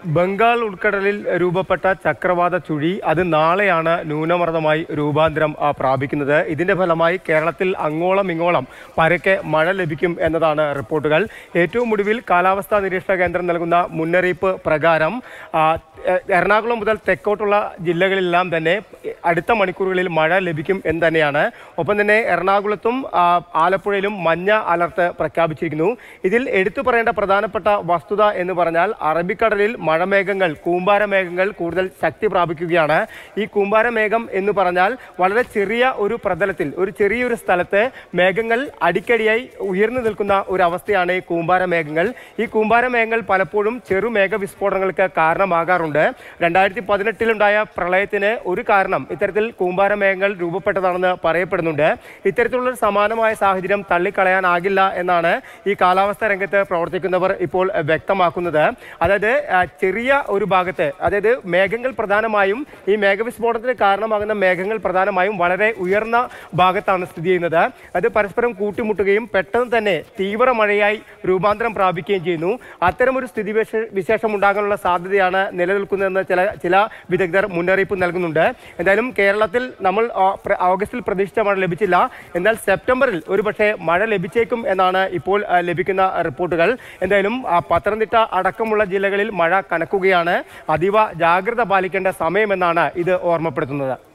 ബംഗാൾ ഉൾക്കടലിൽ രൂപപ്പെട്ട ചക്രവാത ചുഴി അത് നാളെയാണ് ന്യൂനമർദ്ദമായി രൂപാന്തരം ആ, പ്രാപിക്കുന്നത് ഇതിന്റെ ഫലമായി കേരളത്തിൽ അങ്ങോളം ഇങ്ങോളം പരക്കെ മഴ ലഭിക്കും എന്നതാണ് റിപ്പോർട്ടുകൾ ഏറ്റവും ഒടുവിൽ കാലാവസ്ഥാ നിരീക്ഷണ കേന്ദ്രം നൽകുന്ന മുന്നറിയിപ്പ് പ്രകാരം ആ, എ- എറണാകുളം മുതൽ തെക്കോട്ടുള്ള ജില്ലകളിലെല്ലാം തന്നെ അടുത്ത മണിക്കൂറുകളിൽ മഴ ലഭിക്കും എന്ന് തന്നെയാണ് ഒപ്പം തന്നെ എറണാകുളത്തും ആ, ആലപ്പുഴയിലും മഞ്ഞ അലർട്ട് പ്രഖ്യാപിച്ചിരിക്കുന്നു ഇതിൽ എടുത്തു പറയേണ്ട പ്രധാനപ്പെട്ട വസ്തുത എന്ന് പറഞ്ഞാൽ അറബിക്കടലിൽ മഴമേഘങ്ങൾ കൂമ്പാരമേഘങ്ങൾ കൂടുതൽ ശക്തി പ്രാപിക്കുകയാണ് ഈ കൂമ്പാരമേഘം എന്ന് പറഞ്ഞാൽ വളരെ ചെറിയ ഒരു പ്രതലത്തിൽ ഒരു ചെറിയൊരു സ്ഥലത്ത് മേഘങ്ങൾ അടിക്കടിയായി ഉയർന്നു നിൽക്കുന്ന ഒരു അവസ്ഥയാണ് ഈ കൂമ്പാരമേഘങ്ങൾ ഈ കൂമ്പാരമേഘങ്ങൾ പലപ്പോഴും ചെറുമേഘ വിസ്ഫോടനങ്ങൾക്ക് കാരണമാകാറുണ്ട് രണ്ടായിരത്തി പതിനെട്ടിലുണ്ടായ പ്രളയത്തിന് ഒരു കാരണം ഇത്തരത്തിൽ കൂമ്പാരമേഘങ്ങൾ രൂപപ്പെട്ടതാണെന്ന് പറയപ്പെടുന്നുണ്ട് ഇത്തരത്തിലുള്ള ഒരു സമാനമായ സാഹചര്യം തള്ളിക്കളയാനാകില്ല എന്നാണ് ഈ കാലാവസ്ഥാ രംഗത്ത് പ്രവർത്തിക്കുന്നവർ ഇപ്പോൾ ഏഹ്, വ്യക്തമാക്കുന്നത് അതായത് ആ, ചെറിയ ഒരു ഭാഗത്ത് അതായത് മേഘങ്ങൾ പ്രധാനമായും ഈ മേഘവിസ്ഫോടനത്തിന് കാരണമാകുന്ന മേഘങ്ങൾ പ്രധാനമായും വളരെ ഉയർന്ന ഭാഗത്താണ് സ്ഥിതി ചെയ്യുന്നത് അത് പരസ്പരം കൂട്ടിമുട്ടുകയും പെട്ടെന്ന് തന്നെ തീവ്ര മഴയായി രൂപാന്തരം പ്രാപിക്കുകയും ചെയ്യുന്നു അത്തരമൊരു സ്ഥിതി വിശേ- വിശേഷം ഉണ്ടാകാനുള്ള സാധ്യതയാണ് നിലനിൽക്കുന്നതെന്ന് ചില ചില വിദഗ്ധർ മുന്നറിയിപ്പ് നൽകുന്നുണ്ട് എന്തായാലും കേരളത്തിൽ നമ്മൾ ആ, പ്ര- ഓഗസ്റ്റിൽ പ്രതീക്ഷിച്ച മഴ ലഭിച്ചില്ല എന്നാൽ സെപ്റ്റംബറിൽ ഒരുപക്ഷെ മഴ ലഭിച്ചേക്കും എന്നാണ് ഇപ്പോൾ ആ, ലഭിക്കുന്ന റിപ്പോർട്ടുകൾ എന്തായാലും ആ, പത്തനംതിട്ട അടക്കമുള്ള ജില്ലകളിൽ മഴ കനക്കുകയാണ് അതീവ ജാഗ്രത പാലിക്കേണ്ട സമയമെന്നാണ് ഇത് ഓർമ്മപ്പെടുത്തുന്നത്